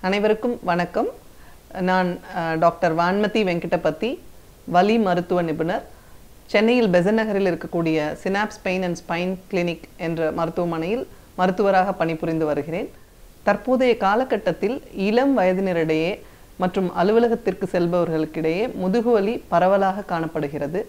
அனைவருக்கும் வணக்கம் நான் அஹ், டாக்டர் வான்மதி வெங்கடபதி வலி மருத்துவ நிபுணர் சென்னையில் பெசன் நகரில் இருக்கக்கூடிய synapse pain and spine clinic என்ற மருத்துவமனையில் மருத்துவராக பணிபுரிந்து வருகிறேன் தற்போதைய காலகட்டத்தில் இளம் வயதினரிடையே மற்றும் அலுவலகத்திற்கு செல்பவர்களுக்கிடையே முதுகுவலி பரவலாக காணப்படுகிறது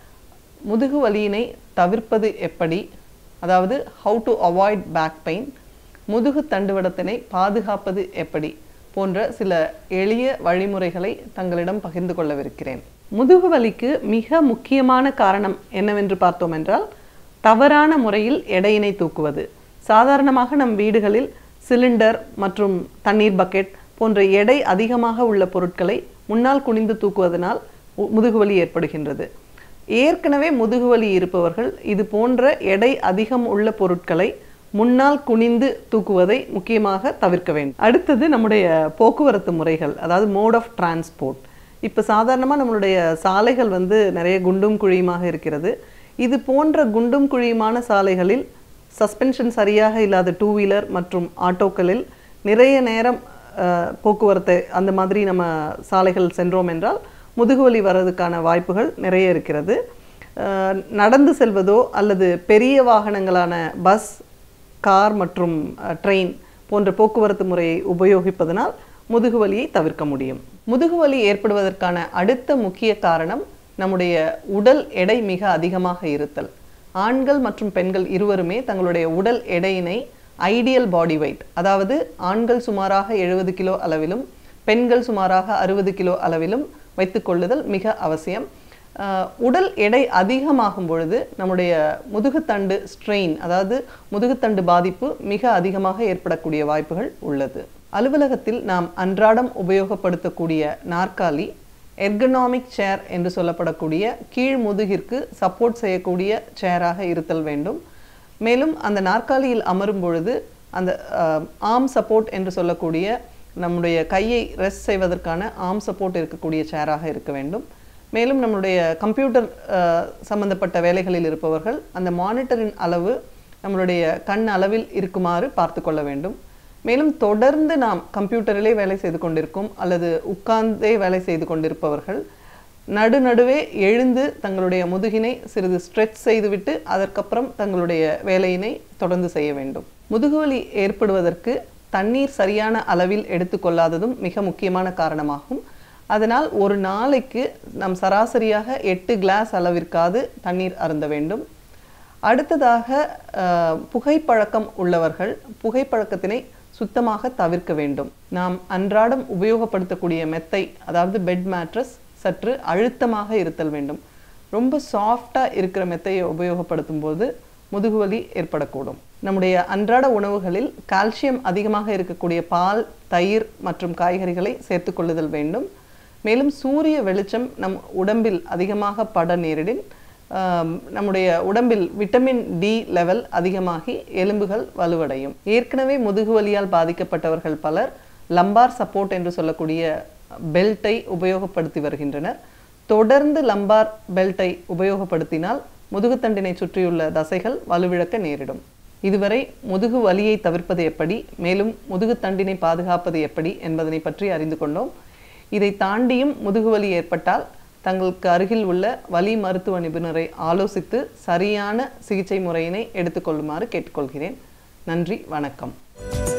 முதுகு வலியினை தவிர்ப்பது எப்படி அதாவது how to avoid back pain முதுகு தண்டுவடத்தினை பாதுகாப்பது எப்படி போன்ற சில எளிய வழிமுறைகளை தங்களிடம் பகிர்ந்து கொள்ளவிருக்கிறேன் முதுகு வலிக்கு மிக முக்கியமான காரணம் என்னவென்று பார்த்தோம் என்றால் தவறான முறையில் எடையினை தூக்குவது சாதாரணமாக நம் வீடுகளில் சிலிண்டர் மற்றும் தண்ணீர் பக்கெட் போன்ற எடை அதிகமாக உள்ள பொருட்களை முன்னால் குனிந்து தூக்குவதனால் மு- முதுகுவலி ஏற்படுகின்றது ஏற்கனவே முதுகுவலி இருப்பவர்கள் இது போன்ற எடை அதிகம் உள்ள பொருட்களை முன்னால் குனிந்து தூக்குவதை முக்கியமாக தவிர்க்க வேண்டும் அடுத்தது நம்முடைய போக்குவரத்து முறைகள் அதாவது மோட் ஆஃப் டிரான்ஸ்போர்ட் இப்போ சாதாரணமாக நம்மளுடைய சாலைகள் வந்து நிறைய குண்டும் குழியுமாக இருக்கிறது இது போன்ற குண்டும் குழியுமான சாலைகளில் சஸ்பென்ஷன் சரியாக இல்லாத டூ வீலர் மற்றும் ஆட்டோக்களில் நிறைய நேரம் அஹ், போக்குவரத்தை அந்த மாதிரி நம்ம சாலைகள் சென்றோம் என்றால் முதுகுவலி வர்றதுக்கான வாய்ப்புகள் நிறைய இருக்கிறது அஹ், நடந்து செல்வதோ அல்லது பெரிய வாகனங்களான பஸ் கார் மற்றும் ட்ரெயின் போன்ற போக்குவரத்து முறையை உபயோகிப்பதனால் முதுகுவலியை தவிர்க்க முடியும் முதுகுவலி ஏற்படுவதற்கான அடுத்த முக்கிய காரணம் நம்முடைய உடல் எடை மிக அதிகமாக இருத்தல் ஆண்கள் மற்றும் பெண்கள் இருவருமே தங்களுடைய உடல் எடையினை ஐடியல் பாடி வெயிட் அதாவது ஆண்கள் சுமாராக எழுபது கிலோ அளவிலும் பெண்கள் சுமாராக அறுபது கிலோ அளவிலும் வைத்துக்கொள்ளுதல் மிக அவசியம் ஆஹ் உடல் எடை அதிகமாகும் பொழுது நம்முடைய முதுகுத்தண்டு ஸ்ட்ரெயின் அதாவது முதுகுத்தண்டு பாதிப்பு மிக அதிகமாக ஏற்படக்கூடிய வாய்ப்புகள் உள்ளது அலுவலகத்தில் நாம் அன்றாடம் உபயோகப்படுத்தக்கூடிய நாற்காலி எர்கனாமிக் சேர் என்று சொல்லப்படக்கூடிய கீழ் முதுகிற்கு சப்போர்ட் செய்யக்கூடிய சேராக இருத்தல் வேண்டும் மேலும் அந்த நாற்காலியில் அமரும் பொழுது அந்த ஆர்ம் சப்போர்ட் என்று சொல்லக்கூடிய நம்முடைய கையை ரெஸ்ட் செய்வதற்கான ஆர்ம் சப்போர்ட் இருக்கக்கூடிய சேராக இருக்க வேண்டும் மேலும் நம்மளுடைய கம்ப்யூட்டர் அஹ், சம்பந்தப்பட்ட வேலைகளில் இருப்பவர்கள் அந்த மானிட்டரின் அளவு நம்மளுடைய கண் அளவில் இருக்குமாறு பார்த்து கொள்ள வேண்டும் மேலும் தொடர்ந்து நாம் கம்ப்யூட்டரிலே வேலை செய்து கொண்டிருக்கும் அல்லது உட்கார்ந்தே வேலை செய்து கொண்டிருப்பவர்கள் நடுநடுவே எழுந்து தங்களுடைய முதுகினை சிறிது ஸ்ட்ரெச் செய்துவிட்டு அதற்கப்புறம் தங்களுடைய வேலையினை தொடர்ந்து செய்ய வேண்டும் முதுகுவலி ஏற்படுவதற்கு தண்ணீர் சரியான அளவில் எடுத்துக்கொள்ளாததும் மிக முக்கியமான காரணமாகும் அதனால் ஒரு நாளைக்கு நாம் சராசரியாக எட்டு கிளாஸ் அளவிற்காவது தண்ணீர் அருந்த வேண்டும் அடுத்ததாக அஹ், புகைப்பழக்கம் உள்ளவர்கள் புகைப்பழக்கத்தினை சுத்தமாக தவிர்க்க வேண்டும் நாம் அன்றாடம் உபயோகப்படுத்தக்கூடிய மெத்தை அதாவது பெட் மேட்ரஸ் சற்று அழுத்தமாக இருத்தல் வேண்டும் ரொம்ப சாஃப்டாக இருக்கிற மெத்தையை உபயோகப்படுத்தும் போது முதுகுவலி ஏற்படக்கூடும் நம்முடைய அன்றாட உணவுகளில் கால்சியம் அதிகமாக இருக்கக்கூடிய பால் தயிர் மற்றும் காய்கறிகளை சேர்த்துக்கொள்ளுதல் வேண்டும் மேலும் சூரிய வெளிச்சம் நம் உடம்பில் அதிகமாக பட நேரிடின் ஆம், நம்முடைய உடம்பில் விட்டமின் டி லெவல் அதிகமாகி எலும்புகள் வலுவடையும் ஏற்கனவே முதுகுவலியால் பாதிக்கப்பட்டவர்கள் பலர் லம்பார் சப்போர்ட் என்று சொல்லக்கூடிய பெல்ட்டை உபயோகப்படுத்தி வருகின்றனர் தொடர்ந்து லம்பார் பெல்ட்டை உபயோகப்படுத்தினால் முதுகுத்தண்டினை சுற்றியுள்ள தசைகள் வலுவிழக்க நேரிடும் இதுவரை முதுகு வலியை தவிர்ப்பது எப்படி மேலும் முதுகுத்தண்டினை பாதுகாப்பது எப்படி என்பதனை பற்றி அறிந்து கொண்டோம் இதை தாண்டியும் முதுகுவலி ஏற்பட்டால் தங்களுக்கு அருகில் உள்ள வலி மருத்துவ நிபுணரை ஆலோசித்து சரியான சிகிச்சை முறையினை எடுத்துக்கொள்ளுமாறு கேட்டுக்கொள்கிறேன் நன்றி வணக்கம்